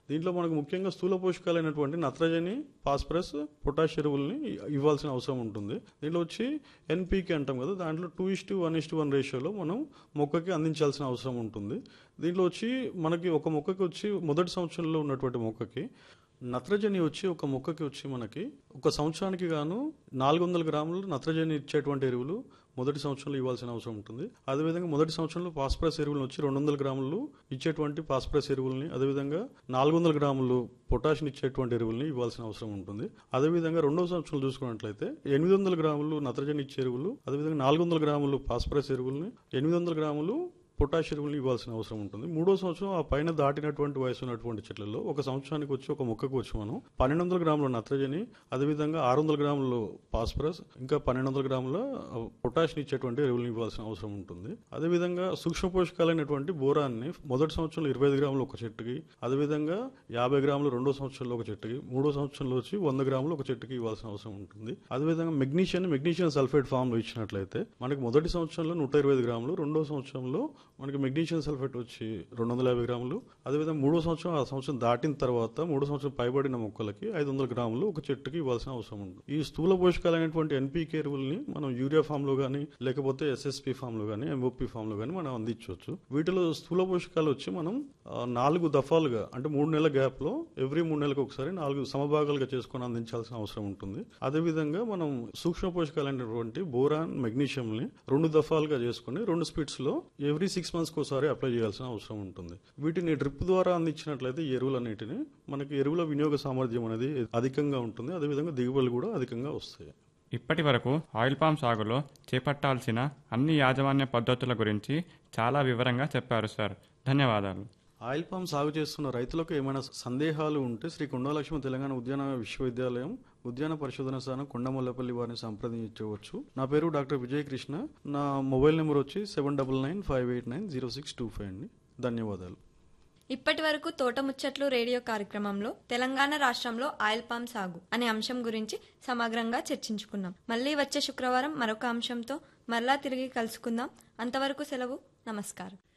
దీంట్లో మనకు ముఖ్యంగా స్థూల పోషకాలైనటువంటి నత్రజని ఫాస్ఫరస్ పొటాష్ ఎరువుల్ని ఇవ్వాల్సిన అవసరం ఉంటుంది దీంట్లో వచ్చి ఎన్పీకే అంటాం కదా దాంట్లో two is to one is to one రేషియోలో మనం మొక్కకి అందించాల్సిన అవసరం ఉంటుంది దీంట్లో వచ్చి మనకి ఒక మొక్కకి వచ్చి మొదటి సంవత్సరంలో ఉన్నటువంటి మొక్కకి నత్రజని వచ్చి ఒక మొక్కకి వచ్చి మనకి ఒక సంవత్సరానికి గాను నాలుగు వందల గ్రాములు నత్రజని ఇచ్చేటువంటి ఎరువులు మొదటి సంవత్సరంలో ఇవ్వాల్సిన అవసరం ఉంటుంది అదేవిధంగా మొదటి సంవత్సరంలో ఫాస్ఫరస్ ఎరువులను వచ్చి రెండు వందల గ్రాములు ఇచ్చేటువంటి ఫాస్ఫరస్ ఎరువుల్ని అదేవిధంగా నాలుగు వందల గ్రాములు పొటాషియం ఇచ్చేటువంటి ఎరువుల్ని ఇవ్వాల్సిన అవసరం ఉంటుంది అదేవిధంగా రెండవ సంవత్సరం చూసుకున్నట్లయితే ఎనిమిది వందల గ్రాములు నత్రజని ఇచ్చే ఎరువులు అదేవిధంగా నాలుగు వందల గ్రాములు ఫాస్ఫరస్ ఎరువుల్ని ఎనిమిది వందల గ్రాములు పొటాష్ ఎరువులు ఇవ్వాల్సిన అవసరం ఉంటుంది మూడో సంవత్సరం ఆ పైన దాటినటువంటి వయసు ఉన్నటువంటి చెట్లలో ఒక సంవత్సరానికి వచ్చి ఒక మొక్కకు వచ్చి మనం పన్నెండు వందల గ్రాముల నత్రజని అదేవిధంగా ఆరు వందల గ్రాములు ఫాస్ఫరస్ ఇంకా పన్నెండు వందల గ్రాముల పొటాషియం ఇచ్చేటువంటి ఎరువులు ఇవ్వాల్సిన అవసరం ఉంటుంది అదేవిధంగా సూక్ష్మ పోషకాలైనటువంటి బోరాన్ని మొదటి సంవత్సరంలో ఇరవై ఐదు గ్రాములు ఒక చెట్టుకి అదేవిధంగా యాభై గ్రాములు రెండో సంవత్సరంలో ఒక చెట్టుకి మూడో సంవత్సరంలో వచ్చి వంద గ్రాములు ఒక చెట్టుకి ఇవ్వాల్సిన అవసరం ఉంటుంది అదేవిధంగా మెగ్నీషియం మెగ్నీషియం సల్ఫేట్ ఫామ్ లో ఇచ్చినట్లయితే మనకి మొదటి సంవత్సరంలో నూట ఇరవై ఐదు గ్రాములు రెండో సంవత్సరంలో మనకి మెగ్నీషియం సల్ఫేట్ వచ్చి రెండు వందల యాభై గ్రాములు అదేవిధంగా మూడో సంవత్సరం ఆ సంవత్సరం దాటిన తర్వాత మూడో సంవత్సరం పైబడిన మొక్కలకి ఐదు వందల గ్రాములు ఒక చెట్టుకి ఇవ్వాల్సిన అవసరం ఉంది ఈ స్థూల పోషకాలైనటువంటి ఎన్పీకే ఎరువుల్ని మనం యూరియా ఫామ్ లో కానీ లేకపోతే ఎస్ఎస్పి ఫామ్ లో కానీ ఎంఓపి ఫామ్ లో కానీ మనం అందించవచ్చు వీటిలో స్థూల పోషకాలు వచ్చి మనం ఆ, నాలుగు దఫాలుగా అంటే మూడు నెలల గ్యాప్ లో ఎవ్రీ మూడు నెలలకు ఒకసారి నాలుగు సమభాగాలుగా చేసుకొని అందించాల్సిన అవసరం ఉంటుంది అదేవిధంగా మనం సూక్ష్మ పోషకాలైనటువంటి బోరాన్ మెగ్నీషియం ని రెండు దఫాలుగా చేసుకుని రెండు స్పీడ్స్ లో ఎవ్రీ సిక్స్ మంత్స్ ఒకసారి అప్లై చేయాల్సిన అవసరం ఉంటుంది వీటిని డ్రిప్ ద్వారా అందించినట్లయితే ఈ ఎరువులన్నిటిని మనకి ఎరువుల వినియోగ సామర్థ్యం అనేది అధికంగా ఉంటుంది అదేవిధంగా దిగుబడులు కూడా అధికంగా వస్తాయి ఇప్పటి వరకు ఆయిల్ పామ్ సాగులో చేపట్టాల్సిన అన్ని యాజమాన్య పద్ధతుల గురించి చాలా వివరంగా చెప్పారు సార్ ధన్యవాదాలు ఆయిల్ పామ్ సాగు చేస్తున్న రైతులకు ఏమైనా సందేహాలు ఉంటే శ్రీ కొండలక్ష్మి తెలంగాణ ఉద్యాన విశ్వవిద్యాలయం ఉద్యాన పరిశోధన స్థానం కొండమల్లపల్లి వారిని సంప్రదించవచ్చు నా పేరు డాక్టర్ విజయ్ కృష్ణ నా మొబైల్ నెంబర్ వచ్చి seven double nine five eight nine zero six two five అండి ధన్యవాదాలు ఇప్పటి వరకు తోట ముచ్చట్లు రేడియో కార్యక్రమంలో తెలంగాణ రాష్ట్రంలో ఆయిల్ పామ్ సాగు అనే అంశం గురించి సమగ్రంగా చర్చించుకున్నాం మళ్ళీ వచ్చే శుక్రవారం మరొక అంశంతో మరలా తిరిగి కలుసుకుందాం అంతవరకు సెలవు నమస్కారం